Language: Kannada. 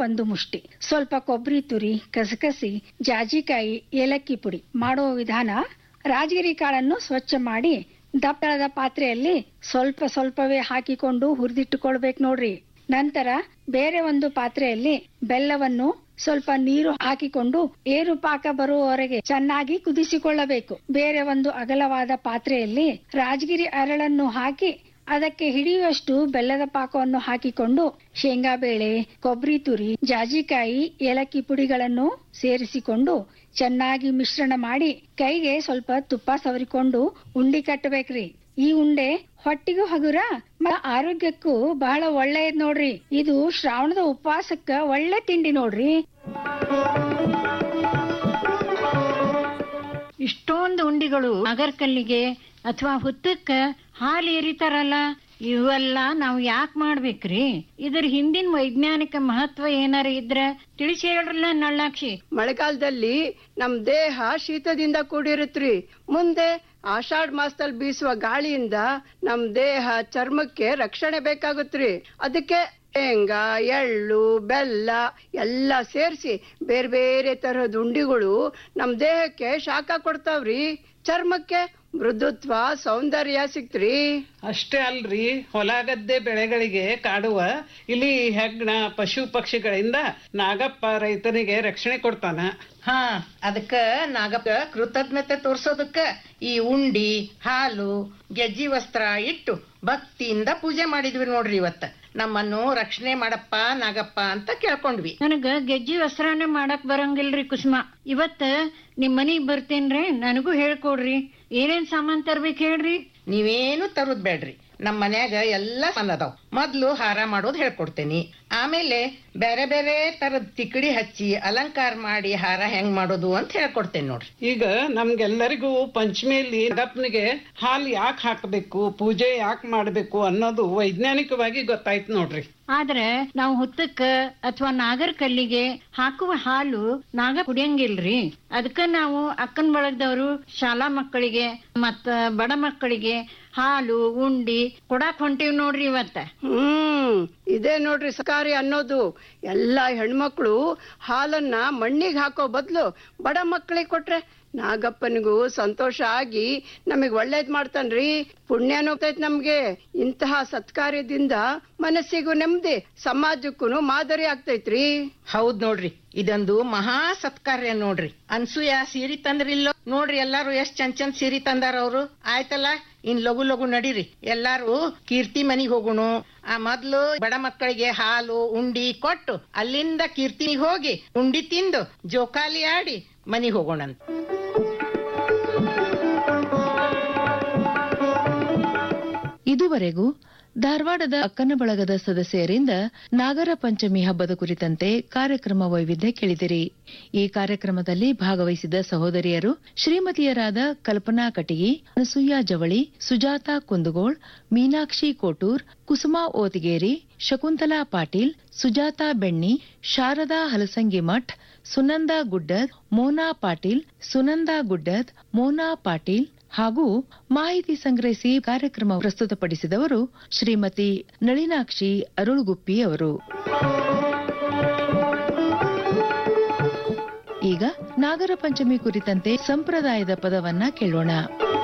ಒಂದು ಮುಷ್ಟಿ ಸ್ವಲ್ಪ ಕೊಬ್ಬರಿ ತುರಿ ಕಸಕಸಿ ಜಾಜಿಕಾಯಿ ಏಲಕ್ಕಿ ಪುಡಿ ಮಾಡುವ ವಿಧಾನ ರಾಜಗಿರಿ ಕಾಳನ್ನು ಸ್ವಚ್ಛ ಮಾಡಿ ದಪ್ಪಳದ ಪಾತ್ರೆಯಲ್ಲಿ ಸ್ವಲ್ಪ ಸ್ವಲ್ಪವೇ ಹಾಕಿಕೊಂಡು ಹುರಿದಿಟ್ಟುಕೊಳ್ಬೇಕು ನೋಡ್ರಿ ನಂತರ ಬೇರೆ ಒಂದು ಪಾತ್ರೆಯಲ್ಲಿ ಬೆಲ್ಲವನ್ನು ಸ್ವಲ್ಪ ನೀರು ಹಾಕಿಕೊಂಡು ಏರು ಪಾಕ ಬರುವವರೆಗೆ ಚೆನ್ನಾಗಿ ಕುದಿಸಿಕೊಳ್ಳಬೇಕು ಬೇರೆ ಒಂದು ಅಗಲವಾದ ಪಾತ್ರೆಯಲ್ಲಿ ರಾಜಗಿರಿ ಅರಳನ್ನು ಹಾಕಿ ಅದಕ್ಕೆ ಹಿಡಿಯುವಷ್ಟು ಬೆಲ್ಲದ ಪಾಕವನ್ನು ಹಾಕಿಕೊಂಡು ಶೇಂಗಾ ಬೇಳೆ ಕೊಬ್ಬರಿ ತುರಿ ಜಾಜಿಕಾಯಿ ಏಲಕ್ಕಿ ಪುಡಿಗಳನ್ನು ಸೇರಿಸಿಕೊಂಡು ಚೆನ್ನಾಗಿ ಮಿಶ್ರಣ ಮಾಡಿ ಕೈಗೆ ಸ್ವಲ್ಪ ತುಪ್ಪ ಸವರಿಕೊಂಡು ಉಂಡಿ ಕಟ್ಟಬೇಕ್ರಿ ಈ ಉಂಡೆ ಹೊಟ್ಟಿಗೂ ಹಗುರ ಮ ಆರೋಗ್ಯಕ್ಕೂ ಬಹಳ ಒಳ್ಳೆಯದ್ ನೋಡ್ರಿ ಇದು ಶ್ರಾವಣದ ಉಪವಾಸಕ್ಕ ಒಳ್ಳೆ ತಿಂಡಿ ನೋಡ್ರಿ ಇಷ್ಟೊಂದು ಉಂಡಿಗಳು ಅಗರ್ಕಲ್ಲಿಗೆ ಅಥವಾ ಹುತ್ತಕ್ಕ ಹಾಲು ಎರಿತಾರಲ್ಲ ಇವೆಲ್ಲ ನಾವು ಯಾಕೆ ಮಾಡ್ಬೇಕ್ರಿ ಇದ್ರ ಹಿಂದಿನ ವೈಜ್ಞಾನಿಕ ಮಹತ್ವ ಏನಾರ ಇದ್ರ ತಿಳಿಸಿ ಹೇಳ್ರಲ್ಲ ನಳ್ಳಾಕ್ಷಿ ಮಳೆಗಾಲದಲ್ಲಿ ನಮ್ ದೇಹ ಶೀತದಿಂದ ಕೂಡಿರುತ್ರಿ ಮುಂದೆ ಆಷಾಢ ಮಾಸದಲ್ಲಿ ಬೀಸುವ ಗಾಳಿಯಿಂದ ನಮ್ ದೇಹ ಚರ್ಮಕ್ಕೆ ರಕ್ಷಣೆ ಬೇಕಾಗುತ್ರಿ ಅದಕ್ಕೆ ಶೇಂಗಾ ಎಳ್ಳು ಬೆಲ್ಲ ಎಲ್ಲ ಸೇರಿಸಿ ಬೇರೆ ಬೇರೆ ತರಹದ ಉಂಡಿಗಳು ನಮ್ ದೇಹಕ್ಕೆ ಶಾಖ ಕೊಡ್ತಾವ್ರಿ ಚರ್ಮಕ್ಕೆ ಮೃದುತ್ವ ಸೌಂದರ್ಯ ಸಿಕ್ತ್ರಿ ಅಷ್ಟೇ ಅಲ್ರಿ ಹೊಲ ಗದ್ದೆ ಬೆಳೆಗಳಿಗೆ ಕಾಡುವ ಇಲಿ ಹೆಗ್ಣ ಪಶು ಪಕ್ಷಿಗಳಿಂದ ನಾಗಪ್ಪ ರೈತನಿಗೆ ರಕ್ಷಣೆ ಕೊಡ್ತಾನ ಹಾ ಅದಕ್ಕ ನಾಗಪ್ಪ ಕೃತಜ್ಞತೆ ತೋರ್ಸೋದಕ್ಕ ಈ ಉಂಡಿ ಹಾಲು ಗೆಜ್ಜಿ ವಸ್ತ್ರ ಇಟ್ಟು ಭಕ್ತಿಯಿಂದ ಪೂಜೆ ಮಾಡಿದ್ವಿ ನೋಡ್ರಿ ಇವತ್ತ ನಮ್ಮನ್ನು ರಕ್ಷಣೆ ಮಾಡಪ್ಪ ನಾಗಪ್ಪ ಅಂತ ಕೇಳ್ಕೊಂಡ್ವಿ ನನಗ ಗೆಜ್ಜಿ ವಸ್ತ್ರನೇ ಮಾಡಕ್ ಬರಂಗಿಲ್ರಿ ಕುಸುಮ ಇವತ್ತ ನಿಮ್ ಮನಿಗ್ ಬರ್ತೇನ್ರಿ ನನಗೂ ಹೇಳ್ಕೊಡ್ರಿ ಏನೇನ್ ಸಾಮಾನ್ ತರ್ಬೇಕು ಹೇಳ್ರಿ ನೀವೇನು ತರುದ್ ಬೇಡ್ರಿ ನಮ್ ಮನ್ಯಾಗ ಎಲ್ಲ ಅದಾವ್ ಮೊದ್ಲು ಹಾರ ಮಾಡೋದ್ ಹೇಳ್ಕೊಡ್ತೇನಿ ಆಮೇಲೆ ಬೇರೆ ಬೇರೆ ತರದ್ ತಿಕಡಿ ಹಚ್ಚಿ ಅಲಂಕಾರ ಮಾಡಿ ಹಾರ ಹೆಂಗ್ ಮಾಡೋದು ಅಂತ ಹೇಳ್ಕೊಡ್ತೇನೆ ನೋಡ್ರಿ ಈಗ ನಮ್ಗೆಲ್ಲರಿಗೂ ಪಂಚಮಿಯಲ್ಲಿ ನಾಗಪ್ಪನಿಗೆ ಹಾಲು ಯಾಕೆ ಹಾಕಬೇಕು ಪೂಜೆ ಯಾಕೆ ಮಾಡಬೇಕು ಅನ್ನೋದು ವೈಜ್ಞಾನಿಕವಾಗಿ ಗೊತ್ತಾಯ್ತು ನೋಡ್ರಿ ಆದ್ರೆ ನಾವು ಹುತ್ತಕ್ಕ ಅಥವಾ ನಾಗರ ಕಲ್ಲಿಗೆ ಹಾಕುವ ಹಾಲು ನಾಗ ಕುಡಿಯಂಗಿಲ್ರಿ ಅದಕ್ಕ ನಾವು ಅಕ್ಕನ ಬಳಗದವರು ಶಾಲಾ ಮಕ್ಕಳಿಗೆ ಮತ್ತ ಬಡ ಮಕ್ಕಳಿಗೆ ಹಾಲು ಉಂಡಿ ಕೊಡಾಕ್ ಹೊಂಟಿವ್ ನೋಡ್ರಿ ಇವತ್ತ ಹ್ಮ್ ಇದೇ ನೋಡ್ರಿ ಸಕಾರಿ ಅನ್ನೋದು ಎಲ್ಲಾ ಹೆಣ್ಮಕ್ಳು ಹಾಲನ್ನ ಮಣ್ಣಿಗೆ ಹಾಕೋ ಬದ್ಲು ಬಡ ಮಕ್ಕಳಿಗೆ ಕೊಟ್ರೆ ನಾಗಪ್ಪನಿಗೂ ಸಂತೋಷ ಆಗಿ ನಮಗ್ ಒಳ್ಳೇದ್ ಮಾಡ್ತಾನ್ರಿ ಪುಣ್ಯನೂ ಹೋಗ್ತೈತ್ ನಮ್ಗೆ ಇಂತಹ ಸತ್ಕಾರ್ಯದಿಂದ ಮನಸ್ಸಿಗೂ ನೆಮ್ಮದಿ ಸಮಾಜಕ್ಕೂ ಮಾದರಿ ಆಗ್ತೈತ್ರಿ ಹೌದ್ ನೋಡ್ರಿ ಇದೊಂದು ಮಹಾ ಸತ್ಕಾರ್ಯ ನೋಡ್ರಿ ಅನ್ಸೂಯ ಸೀರಿ ತಂದ್ರಿಲ್ಲೋ ನೋಡ್ರಿ ಎಲ್ಲಾರು ಎಷ್ಟ್ ಚಂದ್ ಚಂದ್ ಸೀರಿ ತಂದಾರ ಅವ್ರು ಆಯ್ತಲ್ಲ ಇನ್ ಲಗು ಲಗು ನಡೀರಿ ಎಲ್ಲಾರು ಕೀರ್ತಿ ಮನಿಗ್ ಹೋಗುಣು ಆ ಮೊದ್ಲು ಬಡ ಮಕ್ಕಳಿಗೆ ಹಾಲು ಉಂಡಿ ಕೊಟ್ಟು ಅಲ್ಲಿಂದ ಕೀರ್ತಿನಿಗ್ ಹೋಗಿ ಉಂಡಿ ತಿಂದು ಜೋಕಾಲಿ ಆಡಿ ಮನಿಗ್ ಹೋಗೋಣಂತ ಇದುವರೆಗೂ ಧಾರವಾಡದ ಅಕ್ಕನ ಬಳಗದ ಸದಸ್ಯರಿಂದ ನಾಗರ ಪಂಚಮಿ ಹಬ್ಬದ ಕುರಿತಂತೆ ಕಾರ್ಯಕ್ರಮ ವೈವಿಧ್ಯ ಕೇಳಿದಿರಿ ಈ ಕಾರ್ಯಕ್ರಮದಲ್ಲಿ ಭಾಗವಹಿಸಿದ ಸಹೋದರಿಯರು ಶ್ರೀಮತಿಯರಾದ ಕಲ್ಪನಾ ಕಟಗಿ ಅನಸೂಯ ಜವಳಿ ಸುಜಾತಾ ಕುಂದಗೋಳ್ ಮೀನಾಕ್ಷಿ ಕೋಟೂರ್ ಕುಸುಮಾ ಓತಿಗೇರಿ ಶಕುಂತಲಾ ಪಾಟೀಲ್ ಸುಜಾತಾ ಬೆಣ್ಣಿ ಶಾರದಾ ಹಲಸಂಗಿ ಮಠ್ ಸುನಂದಾ ಗುಡ್ಡದ್ ಮೋನಾ ಪಾಟೀಲ್ ಸುನಂದಾ ಗುಡ್ಡದ್ ಮೋನಾ ಪಾಟೀಲ್ ಹಾಗೂ ಮಾಹಿತಿ ಸಂಗ್ರಹಿಸಿ ಕಾರ್ಯಕ್ರಮ ಪ್ರಸ್ತುತಪಡಿಸಿದವರು ಶ್ರೀಮತಿ ನಳಿನಾಕ್ಷಿ ಅರುಳುಗುಪ್ಪಿ ಅವರು ಈಗ ನಾಗರ ಪಂಚಮಿ ಕುರಿತಂತೆ ಸಂಪ್ರದಾಯದ ಪದವನ್ನ ಕೇಳೋಣ